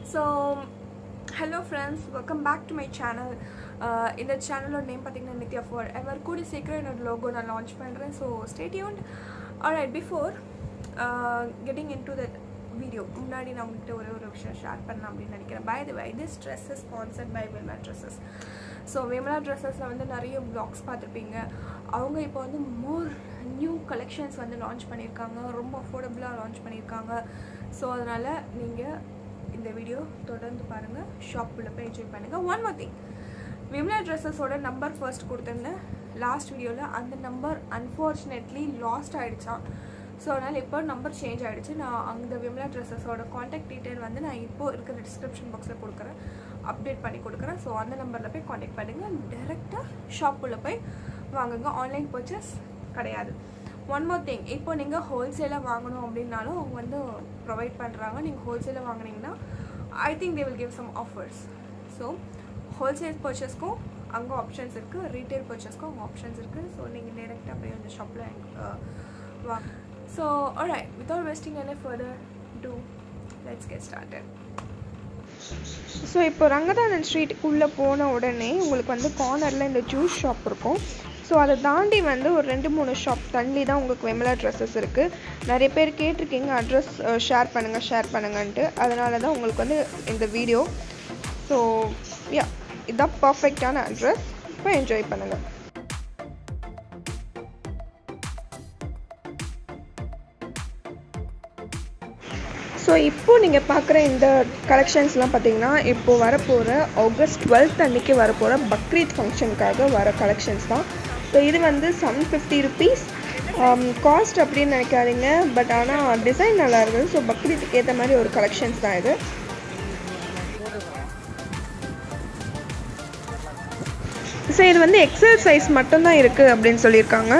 So hello friends welcome back to my channel இந்த சேனலோட name பார்த்தீங்கன்னா நித்யா ஃபார் எவர் கூடி சீக்கிரம் என்னோட லோகோ நான் லான்ச் பண்ணுறேன் so stay tuned alright before getting into that video முன்னாடி நான் உங்கள்கிட்ட ஒரே ஒரு விஷயம் ஷேர் பண்ணலாம் அப்படின்னு நினைக்கிறேன் by the way this dress is sponsored by Vimala dresses so Vimala ட்ரெஸ்ஸஸில் வந்து நிறைய ப்ளாக்ஸ் பார்த்துருப்பீங்க அவங்க இப்போ வந்து மோர் நியூ கலெக்ஷன்ஸ் வந்து லான்ச் பண்ணியிருக்காங்க ரொம்ப அஃபோர்டபுளாக லான்ச் பண்ணியிருக்காங்க ஸோ அதனால் நீங்கள் இந்த வீடியோ தொடர்ந்து பாருங்கள் ஷாப்புள்ள போய் என்ஜாய் பண்ணுங்கள் ஒன் மோர் திங் விம்லா ட்ரெஸ்ஸஸோட நம்பர் ஃபர்ஸ்ட் கொடுத்துருந்தேன் லாஸ்ட் வீடியோவில் அந்த நம்பர் அன்ஃபார்ச்சுனேட்லி லாஸ்ட் ஆகிடுச்சான் ஸோ அதனால் இப்போ நம்பர் சேஞ்ச் ஆகிடுச்சு நான் அந்த விம்லா ட்ரெஸ்ஸஸோட காண்டாக்ட் டீட்டெயில் வந்து நான் இப்போது இருக்கிற டிஸ்கிரிப்ஷன் பாக்ஸில் கொடுக்குறேன் அப்டேட் பண்ணி கொடுக்குறேன் ஸோ அந்த நம்பரில் போய் காண்டாக்ட் பண்ணுங்கள் டேரெக்டாக ஷாப்புள்ளே போய் வாங்குங்க ஆன்லைன் பர்ச்சேஸ் கிடையாது ஒன் மோர் திங் இப்போ நீங்கள் ஹோல்சேலாக வாங்கணும் அப்படின்னாலும் அவங்க வந்து ப்ரொவைட் பண்ணுறாங்க நீங்கள் ஹோல்சேலாக வாங்கினீங்கன்னா I think they will give some offers so wholesale பர்ச்சேஸ்க்கும் அங்கே ஆப்ஷன்ஸ் இருக்குது ரீட்டைல் பர்ச்சேஸ்க்கும் அங்கே ஆப்ஷன்ஸ் இருக்குது ஸோ நீங்கள் டேரெக்டாக போய் அந்த ஷாப்பில் வாங்க so alright without wasting any further do let's get started so இப்போ ரங்கநாதன் ஸ்ட்ரீட்டுக்குள்ளே போன உடனே உங்களுக்கு வந்து கார்னரில் இந்த ஜூஸ் ஷாப் இருக்கும் ஸோ அதை தாண்டி வந்து ஒரு ரெண்டு மூணு ஷாப் தள்ளி தான் உங்களுக்கு வெமலா ட்ரெஸ்ஸஸ் இருக்குது நிறைய பேர் கேட்டிருக்கீங்க அட்ரஸ் ஷேர் பண்ணுங்கள் ஷேர் பண்ணுங்கன்ட்டு அதனால தான் உங்களுக்கு வந்து இந்த வீடியோ ஸோ யா இதுதான் பர்ஃபெக்டான அட்ரஸ் இப்போ என்ஜாய் பண்ணுங்கள் ஸோ இப்போது நீங்கள் பார்க்குற இந்த கலெக்ஷன்ஸ்லாம் பார்த்தீங்கன்னா இப்போது வரப்போகிற ஆகஸ்ட் டுவெல்த் அன்றைக்கி வரப்போகிற பக்ரீத் ஃபங்க்ஷனுக்காக வர கலெக்ஷன்ஸ் தான் ஸோ இது வந்து செவன் ஃபிஃப்டி ருபீஸ் காஸ்ட் அப்படின்னு நினைக்காதீங்க பட் ஆனால் டிசைன் நல்லா இருக்குது ஸோ பக்ரீத்துக்கு ஏற்ற மாதிரி ஒரு கலெக்ஷன்ஸ் தான் இது ஸோ இது வந்து எக்ஸல் சைஸ் மட்டும்தான் இருக்குது அப்படின்னு சொல்லியிருக்காங்க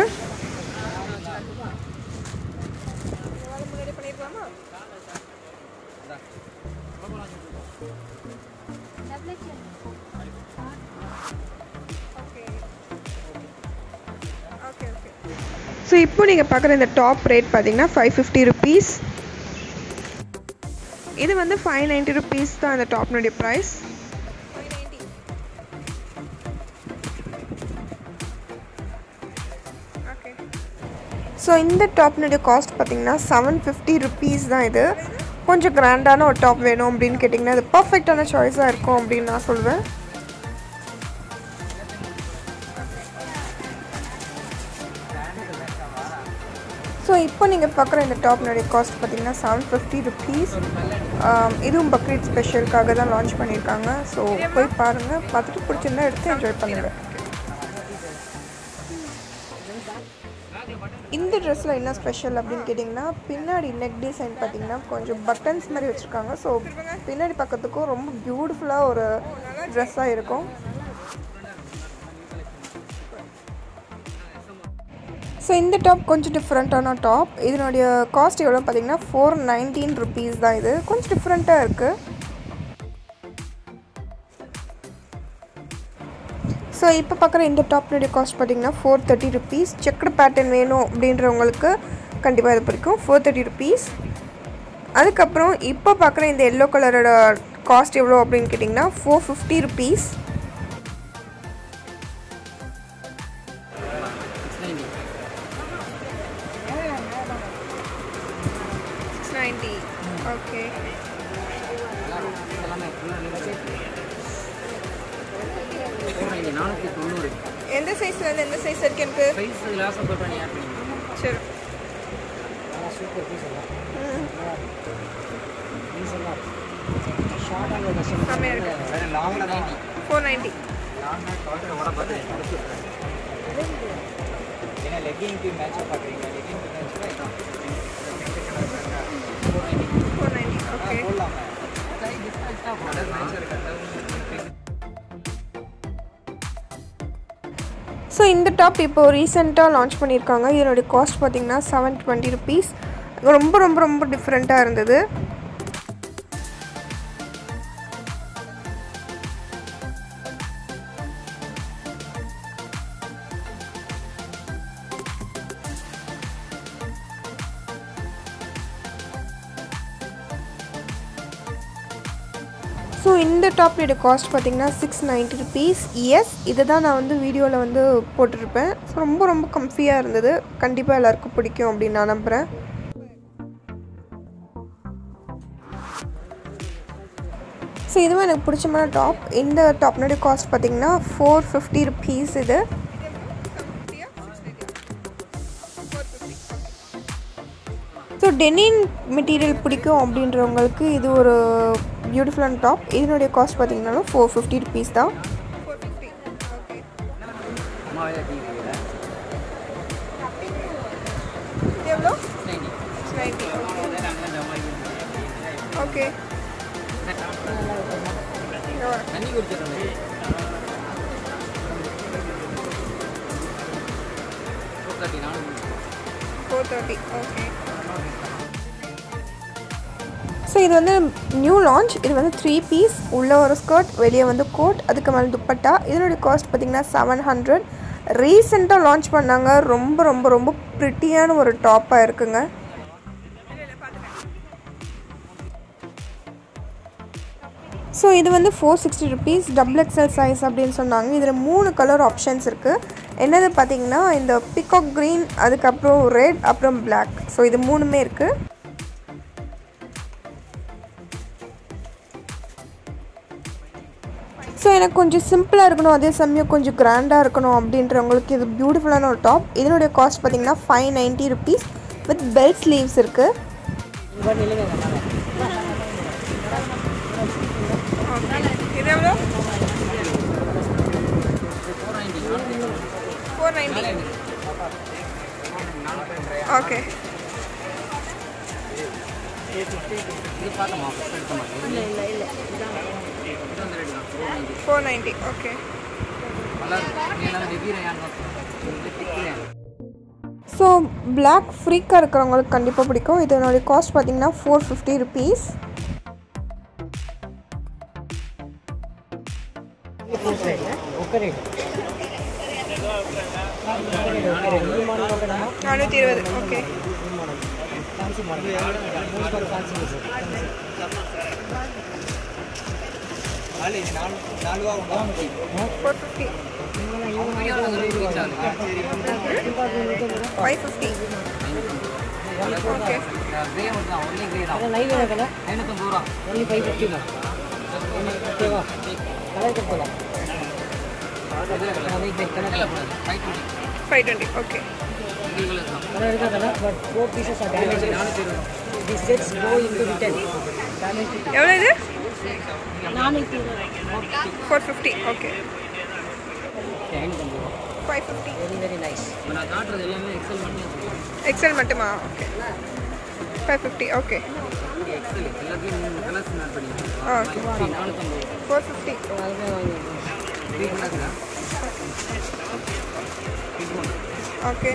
ஸோ இப்போ நீங்கள் பார்க்குற இந்த டாப் ரேட் பார்த்தீங்கன்னா ஃபைவ் ஃபிஃப்டி ருபீஸ் இது வந்து ஃபைவ் நைன்ட்டி ருபீஸ் தான் இந்த டாப்னுடைய ப்ரைஸ் ஸோ இந்த டாப்னுடைய காஸ்ட் பார்த்தீங்கன்னா செவன் ஃபிஃப்டி ருபீஸ் தான் இது கொஞ்சம் கிராண்டான ஒரு டாப் வேணும் அப்படின்னு கேட்டிங்கன்னா அது பர்ஃபெக்டான சாய்ஸாக இருக்கும் அப்படின்னு நான் சொல்வேன் ஸோ இப்போ நீங்கள் பார்க்குற இந்த டாப்னுடைய காஸ்ட் பார்த்தீங்கன்னா செவன் ஃபிஃப்டி ருபீஸ் இதுவும் பக்ரீத் ஸ்பெஷலுக்காக தான் லான்ச் பண்ணியிருக்காங்க ஸோ போய் பாருங்கள் பார்த்துட்டு பிடிச்சிருந்தா எடுத்து என்ஜாய் பண்ணுங்கள் இந்த ட்ரெஸ்ஸில் என்ன ஸ்பெஷல் அப்படின்னு கேட்டிங்கன்னா பின்னாடி நெக் டிசைன் பார்த்தீங்கன்னா கொஞ்சம் பட்டன்ஸ் மாதிரி வச்சுருக்காங்க ஸோ பின்னாடி பக்கத்துக்கும் ரொம்ப பியூட்டிஃபுல்லாக ஒரு ட்ரெஸ்ஸாக இருக்கும் ஸோ இந்த டாப் கொஞ்சம் டிஃப்ரெண்ட்டான டாப் இதனுடைய காஸ்ட் எவ்வளோ பார்த்தீங்கன்னா ஃபோர் நைன்டீன் ருபீஸ் தான் இது கொஞ்சம் டிஃப்ரெண்ட்டாக இருக்குது ஸோ இப்போ பார்க்குற இந்த டாப்னுடைய காஸ்ட் பார்த்தீங்கன்னா four thirty rupees checked pattern வேணும் அப்படின்றவங்களுக்கு கண்டிப்பாக இது பிடிக்கும் ஃபோர் தேர்ட்டி ருபீஸ் அதுக்கப்புறம் இப்போ பார்க்குற இந்த எல்லோ கலரோட காஸ்ட் எவ்வளோ அப்படின்னு கேட்டிங்கன்னா four fifty rupees six ninety okay நானூற்றி தொண்ணூறு எந்த சைஸ்லேருந்து எந்த சைஸ் இருக்கு எனக்கு சைஸ் லாஸ்ட் போட்டு பண்ணி ஆட் பண்ணிக்கலாம் சரி சூப்பர் பீஸ் எல்லாம் பீஸ் எல்லாம் ஷார்ட்டாக கஷ்டம் செம்மையா இருக்கு. லாங்கில் தான் ஃபோர் நைன்ட்டி லாங்காக காட்டுற உட பார்த்து ஏன்னா லெக்கிங்க்கு மேட்ச் பார்க்குறீங்க லெக்கிங்க்கு மேட்ச்னா இதான் ஃபோர் நைன்ட்டி ஓகே போடலாமா மேட்ச் இருக்காது ஸோ இந்த டாப் இப்போ ரீசெண்டாக லான்ச் பண்ணியிருக்காங்க இதனுடைய காஸ்ட் பார்த்தீங்கன்னா செவன் டுவெண்ட்டி ருபீஸ் ரொம்ப ரொம்ப ரொம்ப டிஃப்ரெண்ட்டாக இருந்தது ஸோ இந்த டாப்போட காஸ்ட் பார்த்தீங்கன்னா சிக்ஸ் நைன்ட்டி ருபீஸ் எஸ் இதை தான் நான் வந்து வீடியோவில் வந்து போட்டிருப்பேன் ஸோ ரொம்ப ரொம்ப கம்ஃபியாக இருந்தது கண்டிப்பாக எல்லாருக்கும் பிடிக்கும் அப்படின்னு நான் நம்புகிறேன் ஸோ இதுவும் எனக்கு பிடிச்சமான டாப் இந்த டாப்னுடைய காஸ்ட் பார்த்தீங்கன்னா ஃபோர் ஃபிஃப்டி ருபீஸ் இது ஸோ டெனின் மெட்டீரியல் பிடிக்கும் அப்படின்றவங்களுக்கு இது ஒரு பியூட்டிஃபுல்லான டாப் இதனுடைய காஸ்ட் பார்த்தீங்கன்னா ஃபோர் ஃபிஃப்டி ருபீஸ் தான் அம்மாவே டீ குடிக்கிறேன் எவ்வளோ நைன்டி ஓகே தண்ணி குடிச்சிடறேன் ஃபோர் தேர்ட்டி நானும் ஃபோர் தேர்ட்டி ஓகே ஸோ இது வந்து நியூ லான்ச் இது வந்து த்ரீ பீஸ் உள்ள ஒரு ஸ்கர்ட் வெளியே வந்து கோட் அதுக்கு மேலே துப்பட்டா இதனுடைய காஸ்ட் பார்த்தீங்கன்னா செவன் ஹண்ட்ரட் ரீசெண்டாக லான்ச் பண்ணாங்க ரொம்ப ரொம்ப ரொம்ப ப்ரிட்டியான ஒரு டாப்பாக இருக்குங்க ஸோ இது வந்து four sixty rupees double XL size அப்படின்னு சொன்னாங்க இதில் மூணு கலர் ஆப்ஷன்ஸ் இருக்குது என்னது பார்த்தீங்கன்னா இந்த பிகாக் க்ரீன் அதுக்கப்புறம் ரெட் அப்புறம் Black ஸோ இது மூணுமே இருக்குது ஸோ எனக்கு கொஞ்சம் சிம்பிளாக இருக்கணும் அதே சமயம் கொஞ்சம் கிராண்டாக இருக்கணும் அப்படின்றவங்களுக்கு இது பியூட்டிஃபுல்லான ஒரு டாப் இதனுடைய காஸ்ட் பார்த்தீங்கன்னா five ninety rupees with belt sleeves இருக்குது இது எவ்வளோ ஃபோர் நைன்ட்டி ஓகே இது பார்த்தோமா ஃபஸ்ட் எடுத்த மாதிரி இல்லை இல்லை இல்லை இது வந்து ரெடி தான் four ninety four ninety okay நல்லா இருக்கும் நீ எல்லாம் ஹெவி ரயான் இது திக் ரயான் ஸோ பிளாக் ஃப்ரீக்காக இருக்கிறவங்களுக்கு கண்டிப்பாக பிடிக்கும் இதனுடைய காஸ்ட் பார்த்தீங்கன்னா ஃபோர் ஃபிஃப்டி ருபீஸ் நானூற்றி இருபது okay four fifty five fifty okay grey மட்டும் தான் ஒன்லி கிரே தான் ஐநூற்றம்பது ரூபா ஒன்லி ஃபைவ் ஃபிஃப்டி தான் ஓகேவா கலர் கொடுக்கலாம் five twenty five twenty okay single colour தான் கலர் இருக்கா colour but four pieces are damage நானூற்றி இருபது the sets go into return damage எவ்வளோ இது நானூற்றி ஃபோர் ஃபிஃப்டி ஓகே ஐநூற்றம்பது ரூபா five fifty very very nice இப்போ நான் காட்டுறது எல்லாமே எக்ஸல் மட்டும் தான் சொல்லுவேன் எக்ஸல் மட்டுமா okay five fifty okay XL எல்லாத்தையும் மூணு கலர்ஸ் ஆட் பண்ணிக்கலாம் ஆ ஓகே நானூற்றம்பது ஃபோர் ஃபிஃப்டி அதுவே வாங்கி த்ரீ கலர்ஸ் ஓகே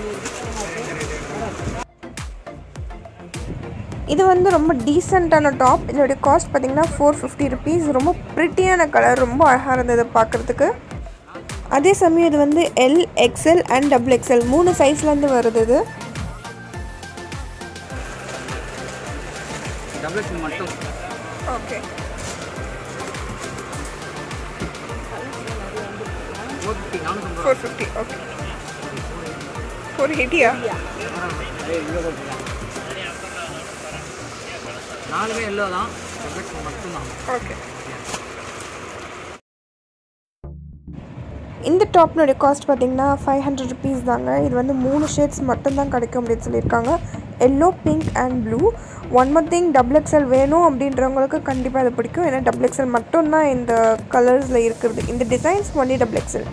இது வந்து ரொம்ப டீசெண்டான டாப் இதோடைய காஸ்ட் பார்த்தீங்கன்னா ஃபோர் ஃபிஃப்டி ருபீஸ் ரொம்ப ப்ரிட்டியான கலர் ரொம்ப அழகாக இருந்தது பார்க்குறதுக்கு அதே சமயம் இது வந்து L XL and double XL மூணு சைஸ்லேருந்து வருது இது டபுள் எக்ஸல் மட்டும் ஓகே ஃபோர் ஃபிஃப்டி நானூற்றம்பது ரூபா ஃபோர் ஃபிஃப்டி ஓகே ஃபோர் எயிட்டியா நாலுமே எல்லோ தான் டபுள் எக்ஸல் மட்டும் தான் ஓகே இந்த டாப்னுடைய காஸ்ட் பார்த்தீங்கன்னா ஃபைவ் ஹண்ட்ரட் ருபீஸ் தாங்க இது வந்து மூணு ஷேட்ஸ் மட்டும்தான் கிடைக்கும் அப்படின்னு சொல்லியிருக்காங்க yellow pink and blue one more thing double XL வேணும் அப்படின்றவங்களுக்கு கண்டிப்பாக இது பிடிக்கும் ஏன்னா டபுள் எக்ஸ்எல் மட்டும்தான் இந்த கலர்ஸில் இருக்கிறது இந்த டிசைன்ஸ் ஒன்லி டபுள் எக்ஸ்எல்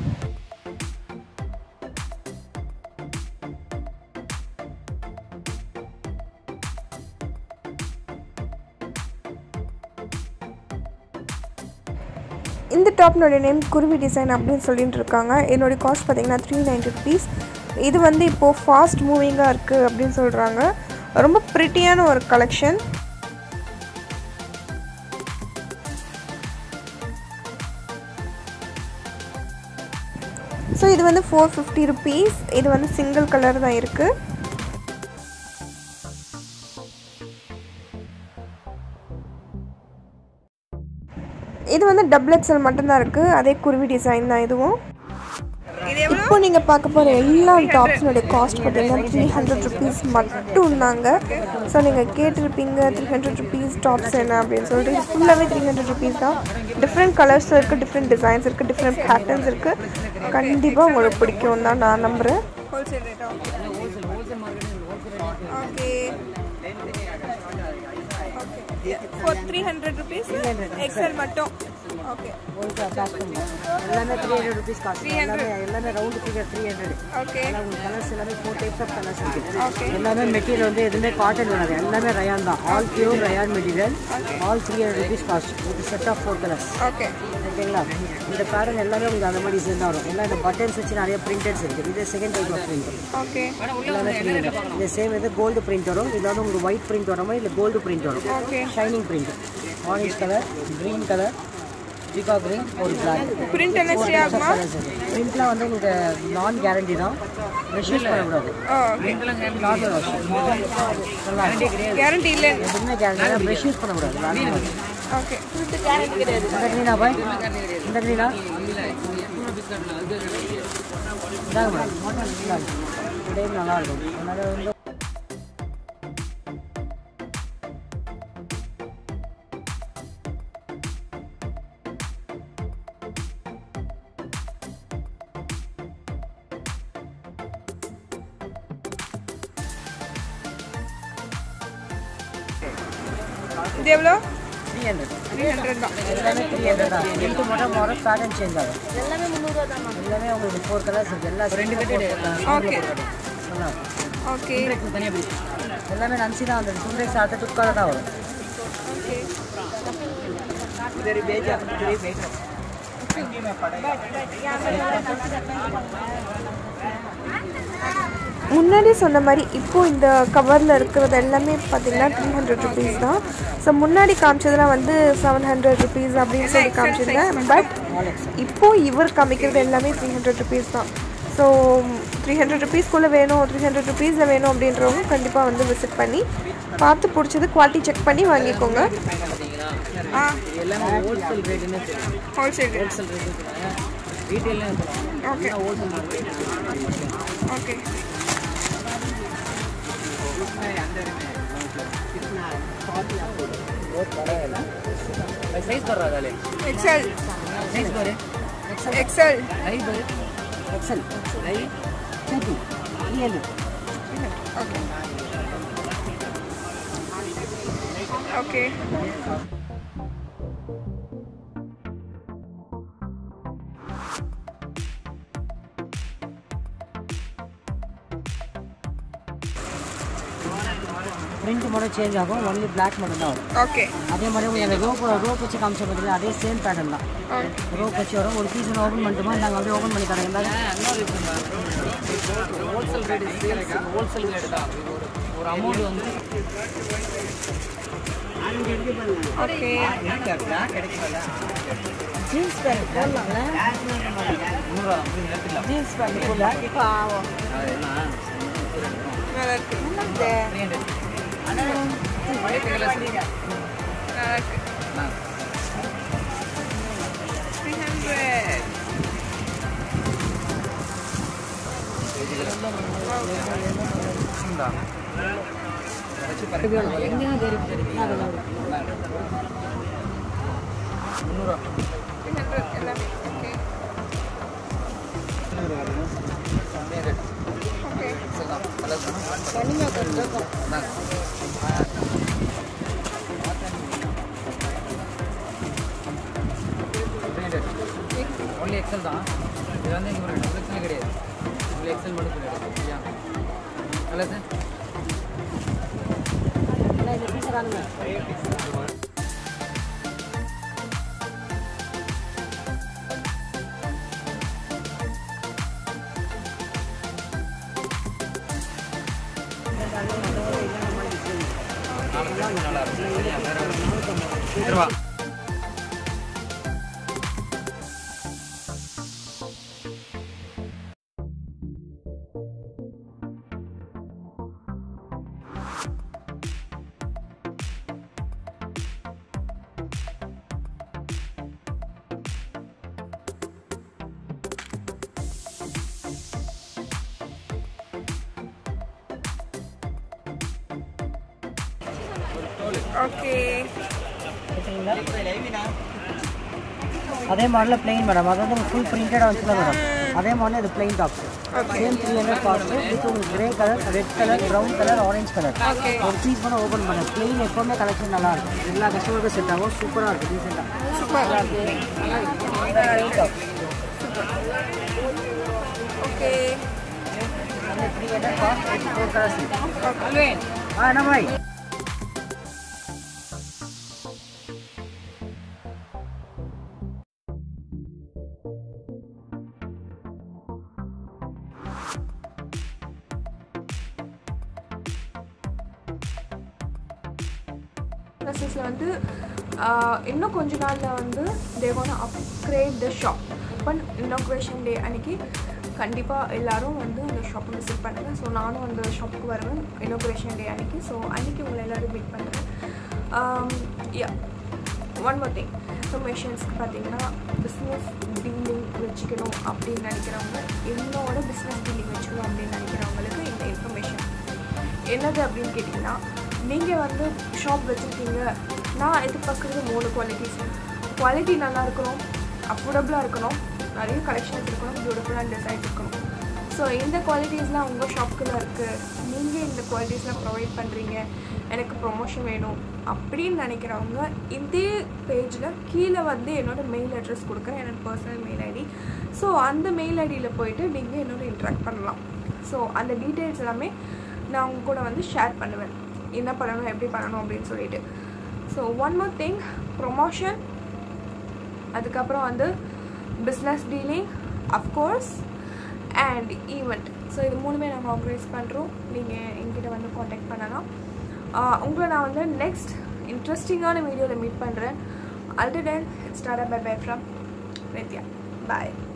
இந்த டாப்னுடைய நேம் குருவி டிசைன் அப்படின்னு சொல்லிட்டு இருக்காங்க என்னுடைய காஸ்ட் பார்த்தீங்கன்னா த்ரீ நைன்டி ருபீஸ் இது வந்து இப்போது ஃபாஸ்ட் மூவிங்காக இருக்குது அப்படின்னு சொல்கிறாங்க ரொம்ப ப்ரிட்டியான ஒரு கலெக்ஷன் ஸோ இது வந்து ஃபோர் ஃபிஃப்டி ருபீஸ் இது வந்து சிங்கிள் கலர் தான் இருக்குது இது வந்து டபுள் எக்ஸல் மட்டும்தான் இருக்குது அதே குருவி டிசைன் தான் இதுவும் இது எவ்வளோ இப்போ நீங்கள் பார்க்க போகிற எல்லா டாப்ஸினுடைய காஸ்ட் பார்த்தீங்கன்னா த்ரீ ஹண்ட்ரட் ருபீஸ் மட்டும் தாங்க ஸோ நீங்கள் கேட்டிருப்பீங்க த்ரீ ஹண்ட்ரட் ருபீஸ் டாப்ஸ் என்ன அப்படின்னு சொல்லிட்டு இது ஃபுல்லாகவே த்ரீ ஹண்ட்ரட் ருபீஸ் தான் டிஃப்ரெண்ட் கலர்ஸ் இருக்குது டிஃப்ரெண்ட் டிசைன்ஸ் இருக்குது டிஃப்ரெண்ட் பேட்டர்ன்ஸ் இருக்குது கண்டிப்பாக உங்களுக்கு பிடிக்கும் தான் நான் நம்புகிறேன் ஹோல்சேல் ரேட்டா okay for three hundred rupees XL மட்டும் ஓகே ஹோல்சேல் காஸ்ட் எல்லாமே த்ரீ ஹண்ட்ரட் ருபீஸ் காஸ்ட் எல்லாமே எல்லாமே round figure three hundred okay எல்லாம் உங்களுக்கு கலர்ஸ் எல்லாமே ஃபோர் டைப்ஸ் ஆஃப் கலர்ஸ் இருக்கு ஓகே எல்லாமே மெட்டீரியல் வந்து எதுவுமே காட்டன் வராது எல்லாமே ரயான் தான் all pure rayon material all three hundred rupees cost with set of four colours okay ஓகேங்களா இந்த பேட்டர்ன் எல்லாமே உங்களுக்கு அந்த மாதிரி டிசைன் தான் வரும் எல்லாம் இந்த பட்டன்ஸ் வச்சு நிறைய பிரிண்டட்ஸ் இருக்குது இது second type of print okay எல்லாமே த்ரீ ஹண்ட்ரட் இது சேம் இது கோல்டு பிரிண்ட் வரும் இது வந்து உங்களுக்கு ஒயிட் பிரிண்ட் வர மாதிரி இல்லை கோல்டு பிரிண்ட் வரும் okay shining print orange colour green colour பிகா கிரீன் ஒரு பிளாக் பிரிண்ட் எல்லாம் ஸ்டே ஆகுமா பிரிண்ட்லாம் வந்து உங்களுக்கு நான் கேரண்டி தான் ரெஷ்யூஸ் பண்ணக்கூடாது ஓ நார்மல் வாஷ் நல்லா கேரண்டி இல்லை எதுவுமே கேரண்டி தான் ப்ரெஷ் யூஸ் பண்ணக்கூடாது நார்மல் வாஷ் ஓகே இந்த க்ரீனா பாய் இந்த க்ரீனா இதாங்க மேடம் இந்தாங்க டைம் நல்லா இருக்கும் அதனால வந்து இது எவ்வளோ த்ரீ ஹண்ட்ரட் த்ரீ ஹண்ட்ரட் தான் எல்லாமே த்ரீ ஹண்ட்ரட் தான் எட்டு மட்டும் மாடல் பேட்டர்ன் சேஞ்ச் ஆகும் எல்லாமே முந்நூறுவா தான் எல்லாமே உங்களுக்கு ஃபோர் கலர்ஸ் இருக்குது எல்லா ரெண்டு பேர் ஓகே நல்லா ஓகே எல்லாமே நன்சி தான் வந்துடும் சுண்டேக்ஸ் அடுத்த துக்கால தான் வரும் ஓகே முன்னாடி சொன்ன மாதிரி இப்போ இந்த கவரில் இருக்கிறது எல்லாமே பார்த்தீங்கன்னா த்ரீ ஹண்ட்ரட் ருபீஸ் தான் ஸோ முன்னாடி காமிச்சதெல்லாம் வந்து செவன் ஹண்ட்ரட் ருபீஸ் அப்படின்னு சொல்லி காமிச்சிருந்தேன் பட் இப்போ இவர் காமிக்கிறது எல்லாமே த்ரீ ஹண்ட்ரட் ருபீஸ் தான் ஸோ த்ரீ ஹண்ட்ரட் ருபீஸ்க்குள்ளே வேணும் த்ரீ ஹண்ட்ரட் ருபீஸில் வேணும் அப்படின்றவங்க கண்டிப்பாக வந்து விசிட் பண்ணி பார்த்து பிடிச்சது குவாலிட்டி செக் பண்ணி வாங்கிக்கோங்க ஆ எல்லாமே ஹோல்சேல் ரேட்டுன்னு ஹோல்சேல் ரேட் ஹோல்சேல் ரேட்டு ரீட்டெயிலே okay wholesale market okay size ಬರ ಅದಲ್ಲಿ ಎಕ್ಸೆಲ್ ಸೈಜ್ ಬರೀ ಎಕ್ಸೆಲ್ ಲೈ ಬರೀ எக்ஸல் ಲೈ டூ இஎல் ಓಕೆ ಓಕೆ பிரிண்ட் மட்டும் சேஞ்ச் ஆகும் ஒன்லி பிளாக் மட்டும் தான் வரும் ಓಕೆ அதே மாதிரி உங்களுக்கு ரோப் ரோப் வச்சு காமிச்ச பார்த்தீங்கன்னா அதே சேம் பேட்டர்ன் தான் ரோப் வச்சு வரும் ஒரு பீஸ் ஓப்பன் பண்ணிட்டுமா நாங்கள் அப்படியே ஓப்பன் பண்ணி தரேன் இருந்தாலும் wholesale rate sales wholesale rate தான் இது ஒரு ஒரு அமௌண்ட் வந்து ಓಕೆ ஜீன்ஸ் பேண்ட் போடலாம்ல நூறுரூவா நேரத்தில் ஜீன்ஸ் பேண்ட் போடலாம் இப்போ நல்லா இருக்கு த்ரீ ஹண்ட்ரட் நல்லா இருக்கு த்ரீ ஹண்ட்ரட் முந்நூறுரூவா த்ரீ ஹண்ட்ரட் எல்லாமே ஓகே ஓகே ஒன்லி எக்ஸல் தான் இது வந்து இங்கே ஒரு டபுள் எக்ஸல் கிடையாது ஒன்லி எக்ஸல் மட்டும் கிடையாது சரியா நல்லா சார் இந்த பீஸ் தானுங்க நல்லா இருக்கும் சரியா வேறு வேறு ரூபா ஓகே ஓகேங்களா அதே மாடலில் பிளெயின் மேடம் அது வந்து ஃபுல் பிரிண்டடாக வந்துச்சுல மேடம் அதே மாடலில் இது plain top same three hundred cost with உங்களுக்கு grey colour red colour brown colour orange colour Okay. ஒரு பீஸ் பண்ண ஓப்பன் பண்ண பிளெயின் எப்போவுமே கலெக்ஷன் நல்லா இருக்கும் எல்லா கஸ்டமருக்கும் செட் ஆகும் சூப்பராக இருக்கும் ரீசெண்டாக சூப்பர் ஓகே அந்த three hundred cost four colours ஆ என்ன பாய் ப்ளஸஸில் வந்து ஆஹ், இன்னும் கொஞ்ச நாளில் வந்து தேவான upgrade the shop but inauguration day அன்னைக்கு கண்டிப்பாக எல்லாரும் வந்து அந்த ஷாப்பை விசிட் பண்ணுங்கள் ஸோ நானும் அந்த ஷாப்புக்கு வருவேன் இனாக்ரேஷன் டே அன்னைக்கு ஸோ அன்னைக்கு உங்களை எல்லோரும் மீட் பண்ணுறேன் யா ஒன் மோர் திங் இன்ஃபர்மேஷன்ஸ்க்கு பார்த்தீங்கன்னா பிஸ்னஸ் டீலிங் வச்சுக்கணும் அப்படின்னு நினைக்கிறவங்க என்னோட பிஸ்னஸ் டீலிங் வச்சுக்கணும் அப்படின்னு நினைக்கிறவங்களுக்கு இந்த இன்ஃபர்மேஷன் என்னது அப்படின்னு கேட்டிங்கன்னா நீங்கள் வந்து ஷாப் வச்சுருக்கீங்க நான் எதிர்பார்க்குறது மூணு குவாலிட்டிஸ் குவாலிட்டி நல்லா இருக்கணும் அஃபோர்டபுளாக இருக்கணும் நிறைய கலெக்ஷன்ஸ் இருக்கணும் பியூட்டிஃபுல்லான டிசைன்ஸ் இருக்கணும் ஸோ இந்த குவாலிட்டிஸ்லாம் உங்கள் ஷாப்புக்குள்ள இருக்குது நீங்கள் இந்த குவாலிட்டிஸ்லாம் ப்ரொவைட் பண்ணுறீங்க எனக்கு ப்ரொமோஷன் வேணும் அப்படின்னு நினைக்கிறவங்க இதே பேஜில் கீழே வந்து என்னோட மெயில் அட்ரஸ் கொடுக்குறேன் என்னோட பர்சனல் மெயில் ஐடி ஸோ அந்த மெயில் ஐடியில் போயிட்டு நீங்கள் என்னோட இன்ட்ராக்ட் பண்ணலாம் ஸோ அந்த டீட்டெயில்ஸ் எல்லாமே நான் உங்க கூட வந்து ஷேர் பண்ணுவேன் என்ன பண்ணணும் எப்படி பண்ணணும் அப்படின்னு சொல்லிட்டு so one more thing promotion அதுக்கப்புறம் வந்து business dealing of course and event so இது மூணுமே நாங்கள் ஆர்கனைஸ் பண்ணுறோம் நீங்கள் எங்கிட்ட வந்து காண்டாக்ட் பண்ணலாம் ஆஹ் உங்களை நான் வந்து நெக்ஸ்ட் இன்ட்ரெஸ்டிங்கான வீடியோவில் மீட் பண்ணுறேன் அல்டர் then start bye bye from Nithya bye